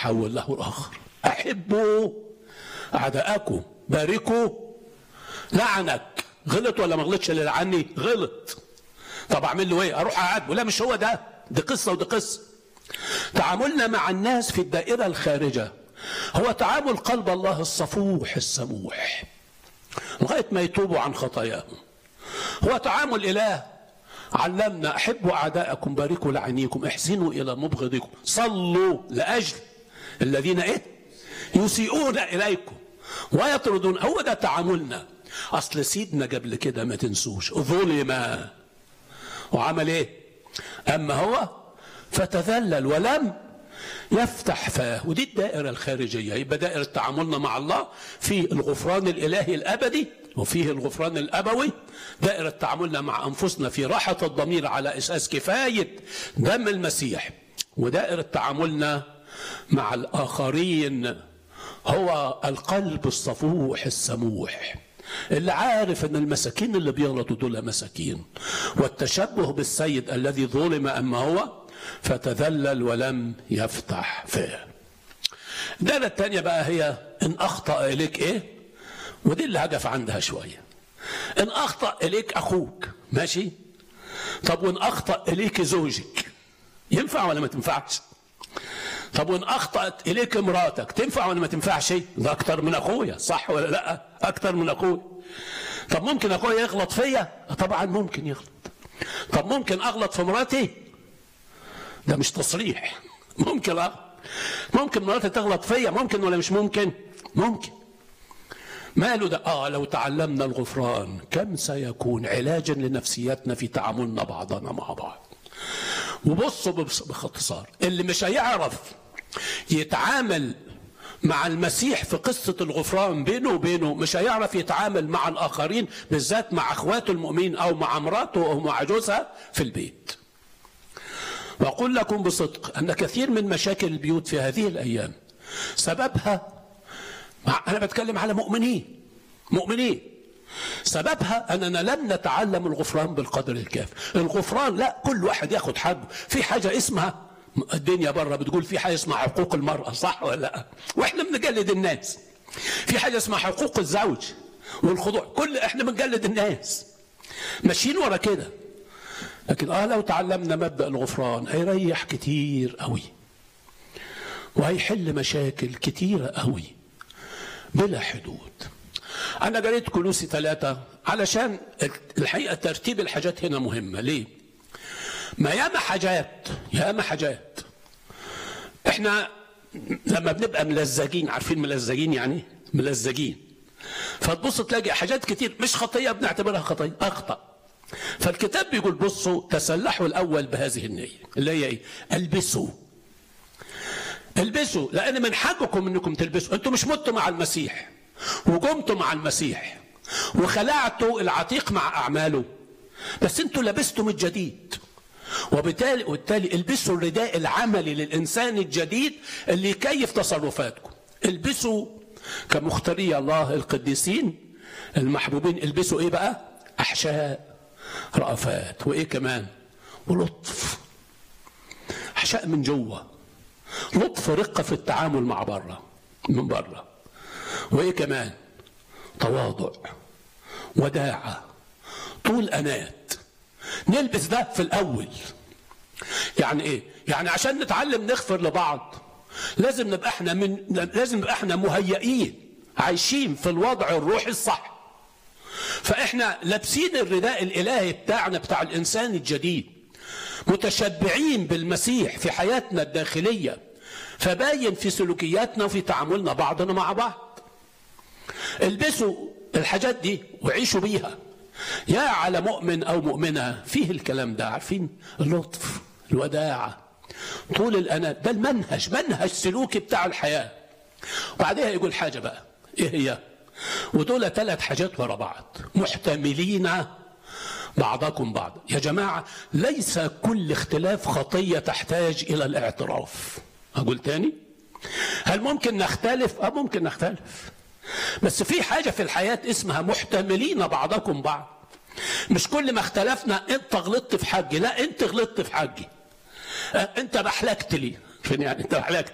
يحول له الاخر احبوا اعداءكم باركوا لعنك غلط ولا ما غلطش اللي لعني غلط طب اعمل له ايه اروح اعاتبه لا مش هو ده دي قصه ودي قصه تعاملنا مع الناس في الدائره الخارجه هو تعامل قلب الله الصفوح السموح لغايه ما يتوبوا عن خطاياهم هو تعامل اله علمنا احبوا اعداءكم باركوا لعنيكم احسنوا الى مبغضكم صلوا لاجل الذين ايه يسيئون اليكم ويطردون هو ده تعاملنا اصل سيدنا قبل كده ما تنسوش ظلم وعمل ايه اما هو فتذلل ولم يفتح فاه ودي الدائره الخارجيه يبقى دائره تعاملنا مع الله في الغفران الالهي الابدي وفيه الغفران الابوي دائره تعاملنا مع انفسنا في راحه الضمير على اساس كفايه دم المسيح ودائره تعاملنا مع الاخرين هو القلب الصفوح السموح اللي عارف ان المساكين اللي بيغلطوا دول مساكين والتشبه بالسيد الذي ظلم اما هو فتذلل ولم يفتح فاه الدائرة الثانية بقى هي إن أخطأ إليك إيه؟ ودي اللي هقف عندها شوية. إن أخطأ إليك أخوك ماشي؟ طب وإن أخطأ إليك زوجك ينفع ولا ما تنفعش؟ طب وإن أخطأت إليك مراتك تنفع ولا ما تنفعش؟ ده أكتر من أخويا صح ولا لأ؟ أكتر من أخويا. طب ممكن أخويا يغلط فيا؟ طبعا ممكن يغلط. طب ممكن أغلط في مراتي؟ ده مش تصريح ممكن اه ممكن مراتي تغلط فيا ممكن ولا مش ممكن ممكن ماله ده اه لو تعلمنا الغفران كم سيكون علاجا لنفسياتنا في تعاملنا بعضنا مع بعض وبصوا باختصار اللي مش هيعرف يتعامل مع المسيح في قصة الغفران بينه وبينه مش هيعرف يتعامل مع الآخرين بالذات مع أخواته المؤمنين أو مع مراته أو مع جوزها في البيت وأقول لكم بصدق أن كثير من مشاكل البيوت في هذه الأيام سببها أنا بتكلم على مؤمنين مؤمنين سببها أننا لم نتعلم الغفران بالقدر الكافي الغفران لا كل واحد ياخد حقه في حاجة اسمها الدنيا بره بتقول في حاجة اسمها حقوق المرأة صح ولا لا وإحنا بنجلد الناس في حاجة اسمها حقوق الزوج والخضوع كل إحنا بنجلد الناس ماشيين ورا كده لكن اه لو تعلمنا مبدا الغفران هيريح كتير قوي وهيحل مشاكل كتيره قوي بلا حدود انا قريت كلوسي ثلاثة علشان الحقيقه ترتيب الحاجات هنا مهمه ليه ما ياما حاجات ياما حاجات احنا لما بنبقى ملزجين عارفين ملزجين يعني ملزجين فتبص تلاقي حاجات كتير مش خطيه بنعتبرها خطيه اخطأ فالكتاب بيقول بصوا تسلحوا الاول بهذه النيه اللي هي ايه؟ البسوا البسوا لان من حقكم انكم تلبسوا انتم مش متوا مع المسيح وقمتوا مع المسيح وخلعتوا العتيق مع اعماله بس انتوا لبستم الجديد وبالتالي وبالتالي البسوا الرداء العملي للانسان الجديد اللي يكيف تصرفاتكم البسوا كمختاري الله القديسين المحبوبين البسوا ايه بقى احشاء رأفات وايه كمان ولطف احشاء من جوه لطف رقه في التعامل مع بره من بره وايه كمان تواضع وداعه طول انات نلبس ده في الاول يعني ايه يعني عشان نتعلم نغفر لبعض لازم نبقى احنا من لازم نبقى احنا مهيئين عايشين في الوضع الروحي الصح فاحنا لابسين الرداء الالهي بتاعنا بتاع الانسان الجديد متشبعين بالمسيح في حياتنا الداخليه فباين في سلوكياتنا وفي تعاملنا بعضنا مع بعض البسوا الحاجات دي وعيشوا بيها يا على مؤمن او مؤمنه فيه الكلام ده عارفين اللطف الوداعه طول الانات ده المنهج منهج سلوكي بتاع الحياه وبعدها يقول حاجه بقى ايه هي ودول ثلاث حاجات ورا بعض محتملين بعضكم بعض يا جماعة ليس كل اختلاف خطية تحتاج إلى الاعتراف أقول تاني هل ممكن نختلف؟ أه ممكن نختلف بس في حاجة في الحياة اسمها محتملين بعضكم بعض مش كل ما اختلفنا انت غلطت في حقي لا انت غلطت في حقي أه انت بحلكت لي فين يعني انت بحلكت